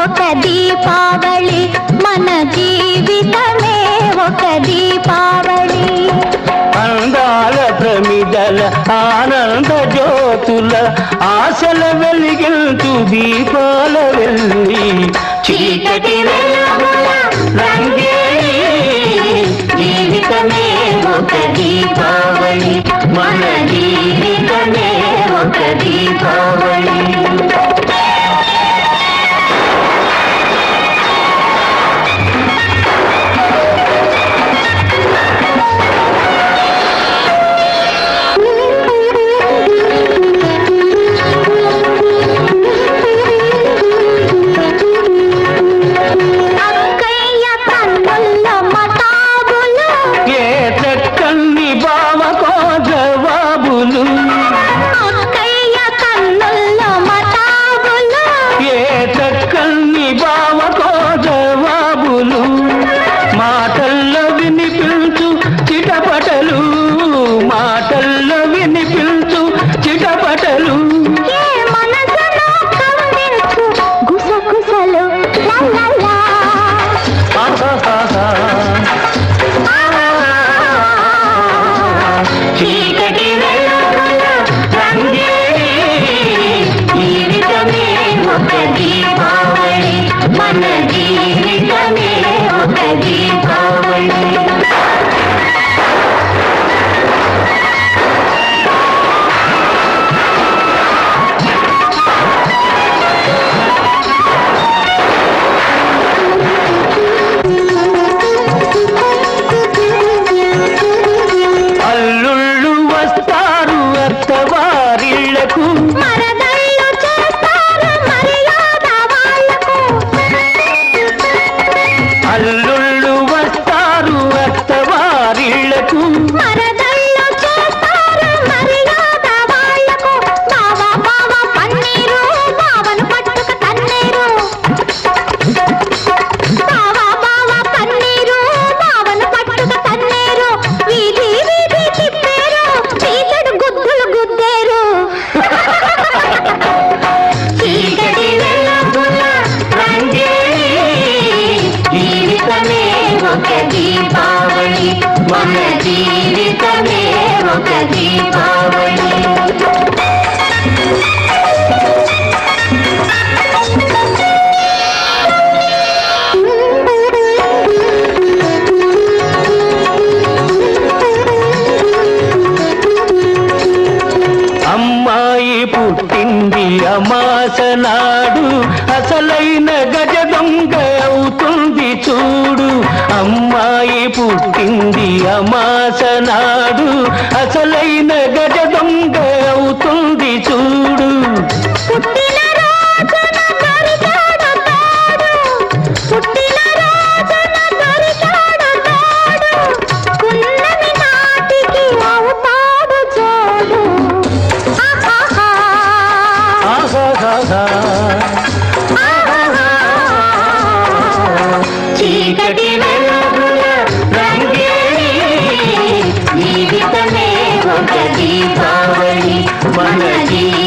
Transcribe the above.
ఒక దీపావళి మన జీవితమే ఒక దీపావళి అందాల ప్రమిదల ఆనంద జ్యోతుల ఆశల వెలిగించు దీపాల వెళ్ళి చీకటి వెలుగుల రంగేలి జీవితమే ఒక దీపావళి మన జీవితమే ఒక దీపావళి అక్కయ్య కన్నుల్లో మతాబులు ఏ చక్కని బావకో జవాబులు అక్కయ్య కన్నుల్లో మతాబులు ఏ చక్కని బావకో జవాబులు మాటల్లో వినిపించు చిటపటలు మాటల్లో వినిపించు చిటపటలు ఏ మనసులో కవ్వించు గుసగుసలు లా లా లా. ఆహాహాహా. చీకటి వెలుగుల రంగేలి, జీవితమే ఒక దీపావళి మన జీవితమే ఒక దీపావళి అల్లుళ్ళు వస్తారు అత్తవారిళ్లకు మరదళ్ళు చేస్తారు మర్యాద వాళ్ళకు అల్లుళ్ళు వస్తారు అత్తవారిళ్లకు మరదళ్ళు చేస్తారు మర్యాద వాళ్ళకు బావ బావ పన్నీరు బావను పట్టుక తన్నీరు బావ బావ పన్నీరు బావను పట్టుక తన్నీరు వీధి వీధి తిప్పేరు చీకటి గుద్దులు గుద్దేరు చీకటి వెలుగుల రంగేలి, జీవితమే ఒక దీపావళి మన జీవితమే ఒక దీపావళి అమ్మాయి పుట్టింది అమాస నాడు అసలైన గజ దొంగ అవుతుంది చూడు అమ్మాయి పుట్టింది అమాస నాడు అసలైన గజ దొంగ అవుతుంది చూడు పుట్టిన రోజున దొరికాడు తోడు పుట్టిన రోజున దొరికాడు తోడు పున్నమి నాటికి అవుతాడు జోడు ఆహాహా. ఆహాహాహా. ఆహాహా. చీకటి వెలుగుల రంగేలి, జీవితమే ఒక దీపావళి మన జీవితమే